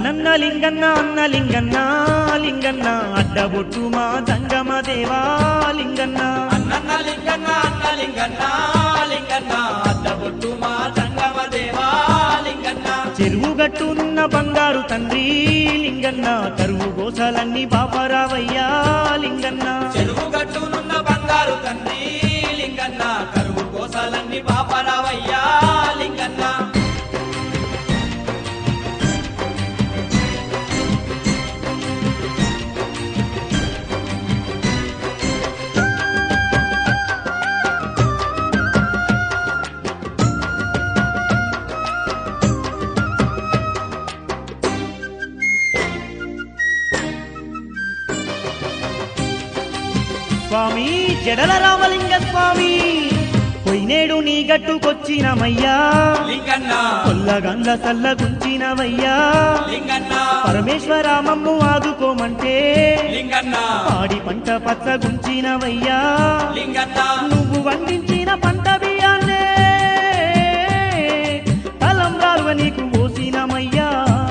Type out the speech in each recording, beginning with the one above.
అన్నన్న లింగన్న అన్న లింగన్న లింగన్న అడ్డబొట్టు మా జంగమ దేవా లింగన్న అన్నన్న లింగన్న అన్న లింగన్న లింగన్న అడ్డబొట్టు మా జంగమ దేవా లింగన్న చెరువు గట్టునున్న బంగారు తండ్రి లింగన్న కరువు గోసాలన్నీ బాపరావయ్యా లింగన్న చెరువు గట్టునున్న బంగారు తండ్రి లింగన్న కరువు కోసాలన్నీ పాపరావయ్యా లింగన్న స్వామి జడల రామలింగ స్వామి పొయ్యినేడు నీ గట్టుకొచ్చినమయ్యా లింగన్న కొల్లగండ్ల సల్లగుంచినవయ్యా లింగన్న పరమేశ్వరామమ్ము ఆదుకోమంటే లింగన్న పాడి పంట పచ్చగుంచినవయ్యా లింగన్న నువ్వు వండించిన పంట బియ్యాన్నే తలంబ్రాలువ నీకు పోసినమయ్యా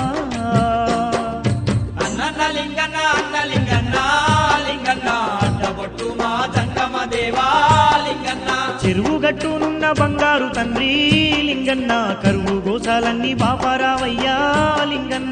అన్నన్న లింగన్న అన్న లింగన్న లింగన్న అడ్డబొట్టు మా జంగమ దేవా లింగన్న చెరువు గట్టునున్న బంగారు తండ్రి లింగన్న కరువు గోసాలన్నీ బాపారావయ్యా లింగన్న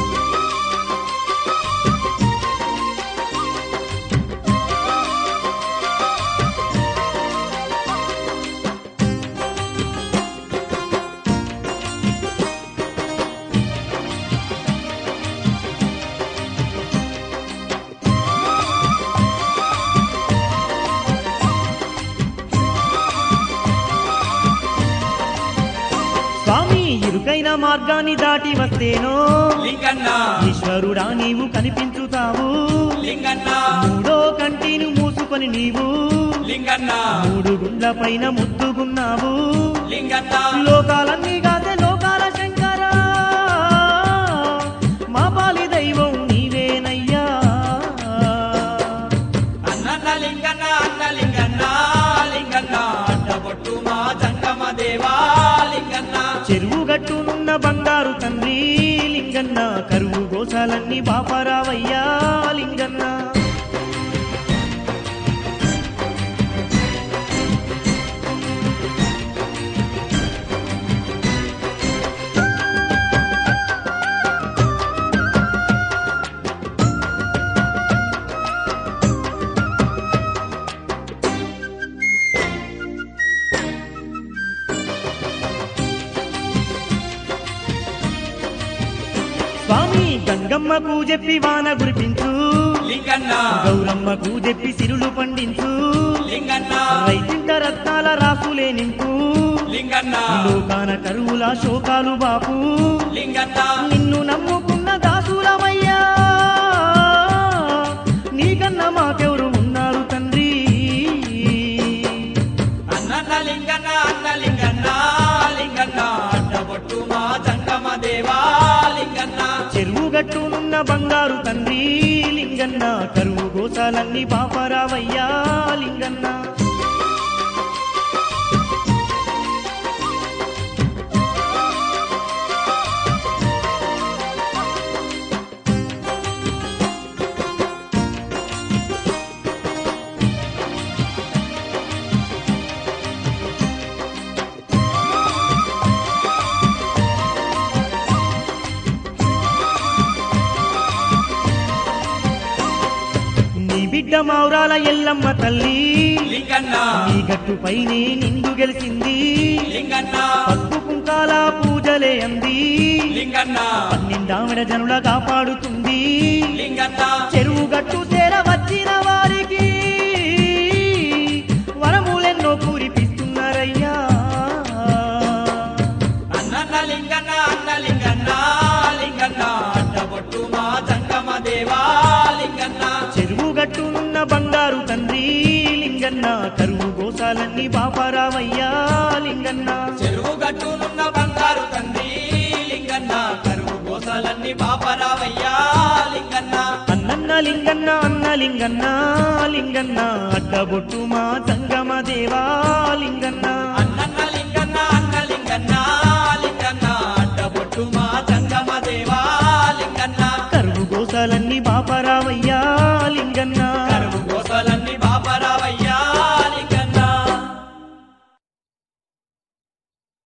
స్వామి ఇరుకైన మార్గాన్ని దాటి వస్తేనో లింగన్న ఈశ్వరుడా నీవు కనిపించుతావు లింగన్న మూడో కంటిని మూసుకొని నీవు లింగన్న మూడు గుండ్ల పైన ముద్దుగున్నావు లింగన్న లోకాలన్నీ కాదే లోకాల శంకర మా పాలి దైవం నీవేనయ్యా అన్నన్న లింగన్న అన్న లింగన్న లింగన్న అడ్డబొట్టు మా జంగమ దేవా లింగన్న చెరువు గట్టునున్న బంగారు తండ్రి లింగన్న కరువు గోసాలన్నీ బాపరావయ్యా లింగన్న స్వామి గంగమ్మకు చెప్పి వాన గురిపించు లింగన్న గౌరమ్మకు చెప్పి సిరులు పండించు లింగన్న రైతింట రత్నాల రాసులే నింపు లింగన్న లోకాన కరువుల శోకాలు బాపు లింగన్న నిన్ను నమ్ముకున్న దాసులమయ్యా నీకన్నా మాకెవరు ఉన్నారు తండ్రి అన్నన్న లింగన్న అన్న లింగన్న లింగన్న అడ్డబొట్టు మా జంగమ దేవా లింగన్న చెరువు గట్టునున్న బంగారు తండ్రి లింగన్న కరువు గోసాలన్నీ పాపరావయ్యా లింగన్న నీ బిడ్డ మౌరాల ఎల్లమ్మ తల్లి లింగన్న నీ గట్టుపైనే నిండు గెలిచింది లింగన్న పసుపు కుంకాల పూజలే అంది లింగన్న పన్నెండావిడ జనుల కాపాడుతుంది లింగన్న చెరువు గట్టు చేర వచ్చిన వారికి వరములెన్నో పూరిపిస్తున్నారయ్యా అన్నన్న లింగన్న అన్న లింగన్న లింగన్న అడ్డబొట్టు మా జంగమ దేవా లింగన్న చెరువు గట్టునున్న బంగారు తండ్రి లింగన్న కరువు గోసాలన్నీ బాపరావయ్యా లింగన్న చెరువు గట్టునున్న బంగారు తండ్రి లింగన్న కరువు గోసాలన్నీ పాపరావయ్యా లింగన్న అన్నన్న లింగన్న అన్న లింగన్న లింగన్న అడ్డబొట్టు మా సంగమ దేవా లింగన్న అన్నన్న లింగన్న అన్న లింగన్న లింగన్న అడ్డబొట్టు మా జంగమ దేవా లింగన్న గోసలన్నీ బాపరావయ్యా